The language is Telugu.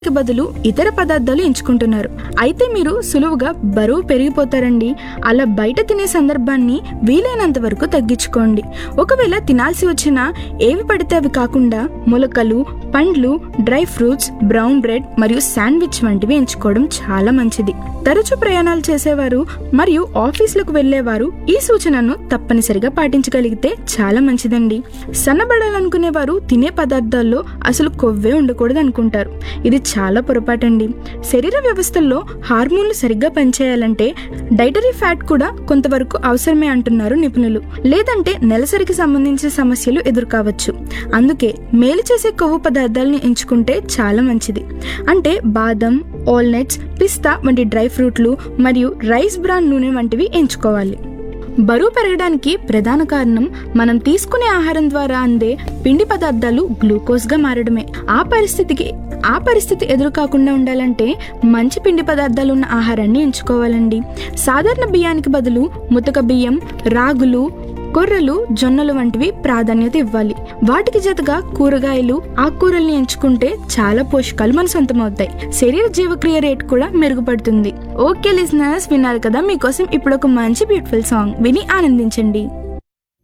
కి బదులు ఇతర పదార్థాలు ఎంచుకుంటున్నారు అయితే మీరు సులువుగా బరువు పెరిగిపోతారండి అలా బయట తినే సందర్భాన్ని వీలైనంత వరకు తగ్గించుకోండి ఒకవేళ తినాల్సి వచ్చినా ఏవి పడితే అవి కాకుండా మొలకలు పండ్లు డ్రై ఫ్రూట్స్ బ్రౌన్ బ్రెడ్ మరియు శాండ్విచ్ వంటివి ఎంచుకోవడం చాలా మంచిది తరచూ ప్రయాణాలు చేసేవారు మరియు ఆఫీసులకు వెళ్లేవారు ఈ సూచనను తప్పనిసరిగా పాటించగలిగితే చాలా మంచిదండి సన్నబడాలనుకునేవారు తినే పదార్థాల్లో అసలు కొవ్వే ఉండకూడదు అనుకుంటారు ఇది చాలా పొరపాటండి శరీర వ్యవస్థల్లో హార్మోన్లు సరిగ్గా పనిచేయాలంటే డైటరీ ఫ్యాట్ కూడా కొంతవరకు అవసరమే అంటున్నారు నిపుణులు లేదంటే నెలసరికి సంబంధించిన సమస్యలు ఎదుర్కోవచ్చు అందుకే మేలు చేసే కొవ్వు పదార్థాలను ఎంచుకుంటే చాలా మంచిది అంటే బాదం ఆల్నట్స్ పిస్తా వంటి డ్రై ఫ్రూట్లు మరియు రైస్ బ్రాన్ నూనె వంటివి ఎంచుకోవాలి బరువు పెరగడానికి ప్రధాన కారణం మనం తీసుకునే ఆహారం ద్వారా అందే పిండి పదార్థాలు గ్లూకోజ్గా మారడమే ఆ పరిస్థితికి ఆ పరిస్థితి ఎదురు కాకుండా ఉండాలంటే మంచి పిండి పదార్థాలు ఉన్న ఆహారాన్ని ఎంచుకోవాలండి సాధారణ బియ్యానికి బదులు ముతక బియ్యం రాగులు కొర్రలు జొన్నలు వంటివి ప్రాధాన్యత ఇవ్వాలి వాటికి జతగా కూరగాయలు ఆకుకూరల్ని ఎంచుకుంటే చాలా పోషకాలు మన సొంతమవుతాయి శరీర జీవక్రియ రేట్ కూడా మెరుగుపడుతుంది ఓకే లిజనర్స్ విన్నారు కదా మీకోసం ఇప్పుడు ఒక మంచి బ్యూటిఫుల్ సాంగ్ విని ఆనందించండి